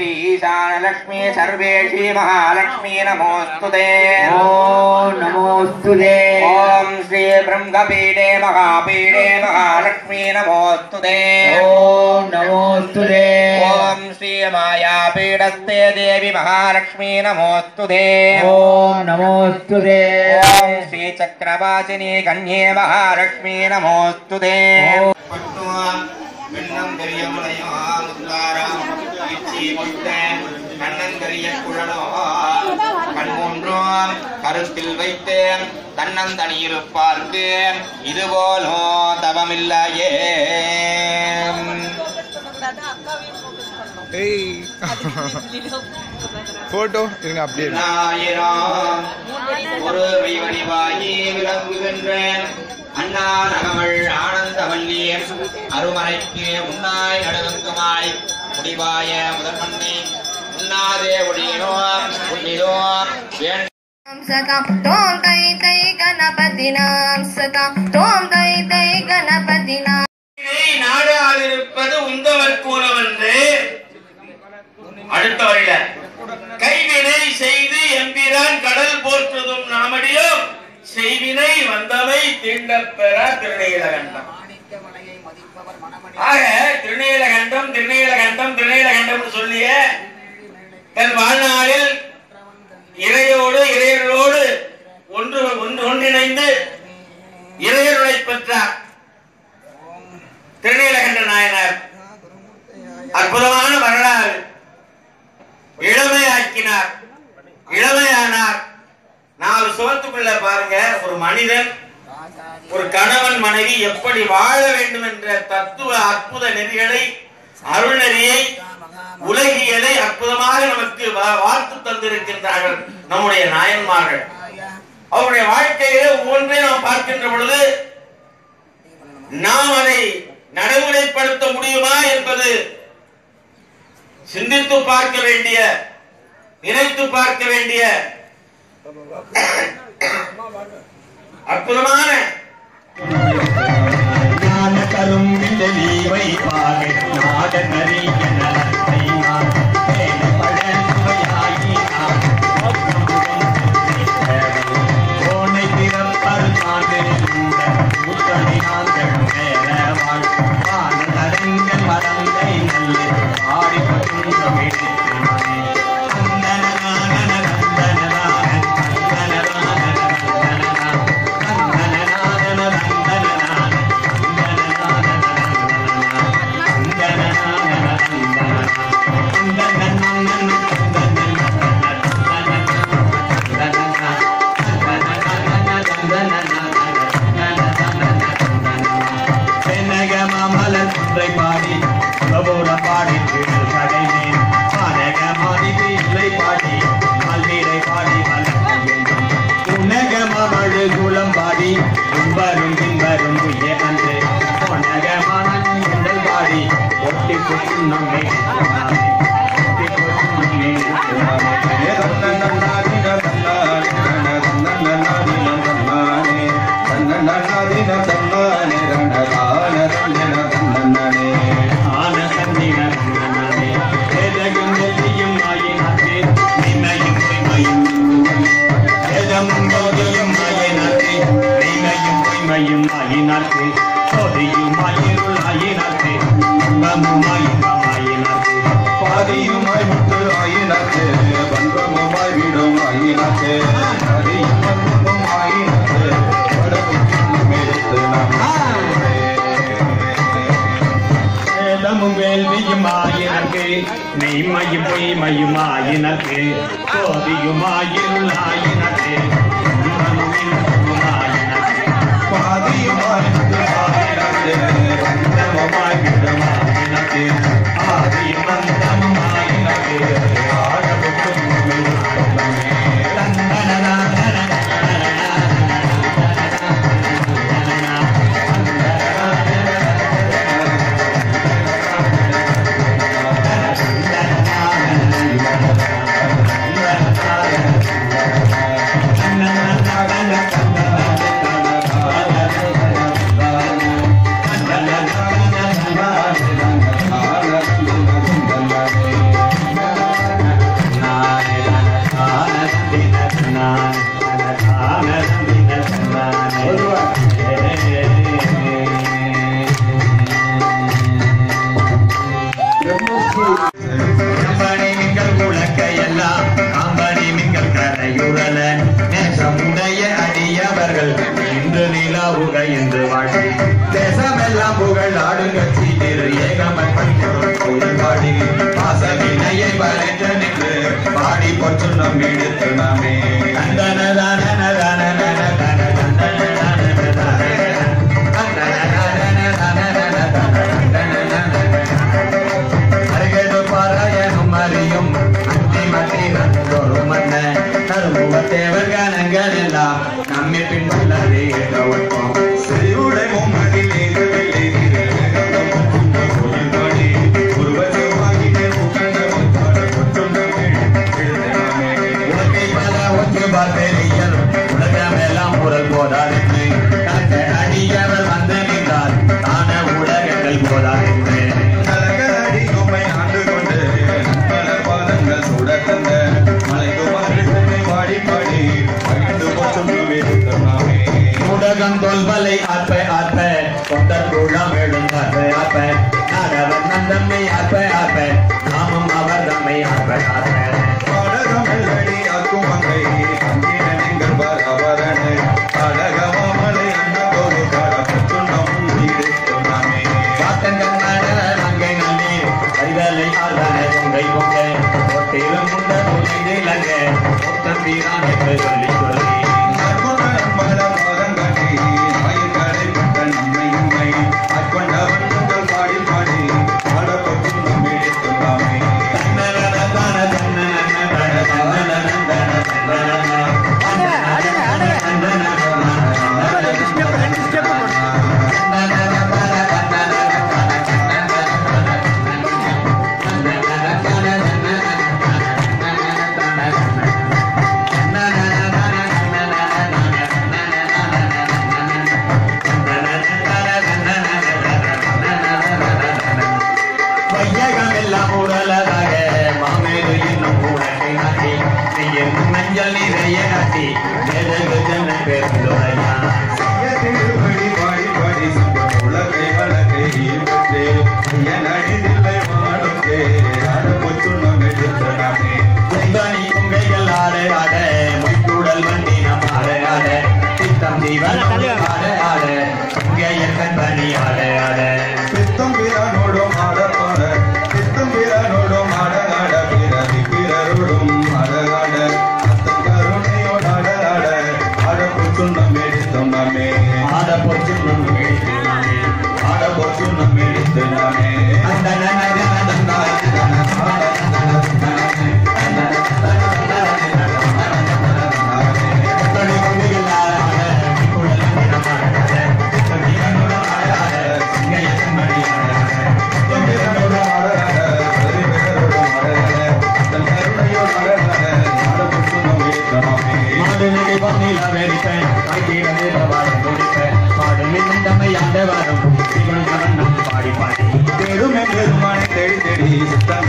ईशानलक्ष्मी ईशानलक्ष्मी सर्वेशी महालक्ष्मी नमोऽस्तु ते ॐ नमोऽस्तु ते ॐ श्री ब्रह्मपीडे महापीडे महालक्ष्मी नमोऽस्तु ते ॐ नमोऽस्तु ते ॐ श्री मायापीडस्ते देवी महालक्ष्मी नमोऽस्तु ते ॐ नमोऽस्तु ते ॐ श्री चक्रवासिनी कन्ये महालक्ष्मी नमोऽस्तु ते வெண்ணம் தெரிய முளையால் உத்தாரம் இச்சி முத்தன் கண்ணன் தெரிய குழலோ கண் மூன்றும் கருத்தில் வைத்தேன் தன்னன் தனியிருப்பார்க்கு இதுபோலோ தவமில்லையே ஏய் போட்டோ இருங்க அப்படியே இரு. ஆயிரம் ஒரு வடிவாகி விளங்குகின்றேன் அண்ணா நகமள் ஆனந்தவல்லி அருமறைக்கு உன்னாய் நடுவங்குமாய் முடிவாய முதன்மண்ணி உண்ணாதே ஒழியினோ உன்னிதோ வேண்ட सतां त्वं तै तै गणपतिनां सतां त्वं तै तै गणपतिनां இதை நாடாதிருப்பது உந்தவர் கூறவென்று அடுத்த வழியில கைவினை செய்து எம்பிரான் கடல் போற்றுதும் நாமடியும் செய்வினை வந்தவை தீண்டப் பெற திருநீலகண்டம் ஆக திருநீலகண்டம் திருநீலகண்டம் திருநீலகண்டம் சொல்லிய தன் வாழ்நாளில் இறையோடு இறையர்களோடு ஒன்று ஒன்று ஒன்றிணைந்து இறையருளை பெற்றார் திருநீலகண்ட நாயனார் அற்புதமான வரலாறு இளமையாக்கினார் இளமையானார் நாலு சுவத்துக்குள்ள பாருங்க ஒரு மனிதன் ஒரு கணவன் மனைவி எப்படி வாழ வேண்டும் என்ற தத்துவ அற்புத நெறிகளை அருள் நெறியை உலகியலை அற்புதமாக நமக்கு வா- வாழ்த்து தந்திருக்கின்றார்கள் நம்முடைய நாயன்மார்கள் அவருடைய வாழ்க்கையில ஒவ்வொன்றையும் நாம் பார்க்கின்ற பொழுது நாம் அதை நடைமுறைப்படுத்த முடியுமா என்பது சிந்தித்து பார்க்க வேண்டிய நினைத்து பார்க்க வேண்டிய அற்புதமான ஞான தரும் விண்டலி வைப்பாகை நாடனரி என செய்வார் மேல பழன் சுவையாகி நாம் கோனை பிறப்பரு நாடு இந்த கூத்தணி நாங்கள் மேல வாழ் வான தரங்கள் மறந்தை நல்ல ஆடி பசுந்தம் எடுத்து மலர் ஒன்றை பாடி சுகபோல பாடி கடைமேன் பானக மாதிரி இல்லை பாடி மல்வீரை பாடி மலர்ந்தேன் உனகமழு குளம் பாடி துன்பரும் பின்பரும் உய அன்று உனகமான எங்கள் பாடி ஒட்டி கொட்டி நம்மை ஒட்டி கொட்டி ஆன சந்திரன் வேதகம் வெள்ளியும் ஆயினாத்தே நிமையும் பொய்மையும் வேதமும் போதியும் ஆயினாத்தே நிமையும் பொய்மையும் ஆயினாத்தே சோதியும் ஆயிருள் ஆயினாத்தே இன்பமும் ஆயினம் ஆயினாத்தே பாதியுமாய் முத்து ஆயினத்தே பந்தமுமாய் விடும் ஆயினத்தே ஹரியும் பந்தமும் ஆயினத்தே வடக்கும் எடுத்து வேதமும் வேள்வியும் ஆயினக்கு மெய்மையும் பொய்மையும் ஆயினக்கு சோதியும் ஆயிருள் ஆயினக்கு இன்பமும் இன்பமும் ஆயினக்கு பாதியுமாய் முத்து ஆயினத்தே பந்தமுமாய் விடும் ஆயினக்கு ஆதியும் அந்தமும் ஆயினக்கு ஆழமுக்கும் ஆயினத்தே மகள் ஆடுங்கட்சி திரு ஏகமன் பணிக்கும் கோயில் பாடி பாசவினையை வரைத்து நின்று பாடி பொற்று நம் எடுத்து நாமே தந்தன தான தான தான தான தந்தன தான அருகேது பாராயணம் அறியும் அந்திமதி நந்தொரு மன்ன தருமுக தேவர் கணங்கள் எல்லாம் நம்மை பின்புள்ளதே ஏற்றவட்டம் செறிவுடை மும்மதில் ஏகவில்லை கோயில் பாடி உருவசமாகினே உகந்த முத்தாட கொற்றுண்ட எழுதலாமே உலகை பல ஒன்று பார்ப்பெரியல் உலகமெல்லாம் உரல் போதாதென்று தனக்கு அடியவர் வந்து நின்றார் தான உலகங்கள் போதாதென்று நலகரடி உம்மை ஆண்டு கொண்டு பல பாதங்கள் சுட தந்த மலைக்குமாரி உம்மை பாடி பாடி மகிழ்ந்து போற்றும் வேறுத்தனாமே உலகம் தொல்வலை ஆற்ப ஆற்ப கொண்டர் கூழம் எழுந்தாற்ப ஆற்ப நாடவன் நந்தம்மை ஆற்ப ஆற்ப நாமும் அவர் தம்மை ஆற்ப ஆற்ப பாடகமல்லடி ஆக்கும் மங்கை அங்கின நீங்கள் பரவரணை அழகமாமலை அண்ணதோடு காட கொற்றுண்டம் ஈடுத்துனாமே காத்தங்கள் நட நங்கை நன்னே அறிவலை ஆர்வன உங்கை பொங்க ஒட்டிலும் முண்ட துணிந்து இலங்க ஒத்தம் வீரானுக்கு சொல்லி சொல்லி நற்குணம் பல மோதங்கட்டி ஆயுள்களை பட்ட நம்மை உம்மை ஆட்கொண்டவன் உங்கள் பாடி பாடி பாட கொற்றுண்டம் ஈடுத்துனாமே வையகமெல்லாம் உடலதாக மாமேது என்னும் கூடத்தை நாட்டி நீ என்னும் மஞ்சள் நிறைய நாட்டி எதற்கு ஜன பெருந்துரையா திருப்படி பாடி பாடி சம்பத் உலகை வழக்கை ஈர்ப்பதே என் அடிதில்லை மாடுக்கே ஆட கொற்றுண்டம் எடுத்தனாமே குந்தனி குங்கைகள் ஆட ஆட மொய்க்கூடல் வண்டி நம் ஆட ஆட சித்தம் தீவன் ஆட ஆட குங்கையன் கண்பணி ஆட ஆட பித்தம் பிறனோடும் ஆட பாட பித்தம் பிறனோடும் ஆட ஆட பிறவி பிறரோடும் ஆட ஆட அத்தன் கருணையோடு ஆட ஆட ஆட கொற்றுண்டம் எடுத்தோமே ஆட பொச்சு நம் எழுத்து நாமே ஆட கொற்றுண்டம் எடுத்தனாமே அந்த பாடி பாடி தேடி தேடி சித்தன்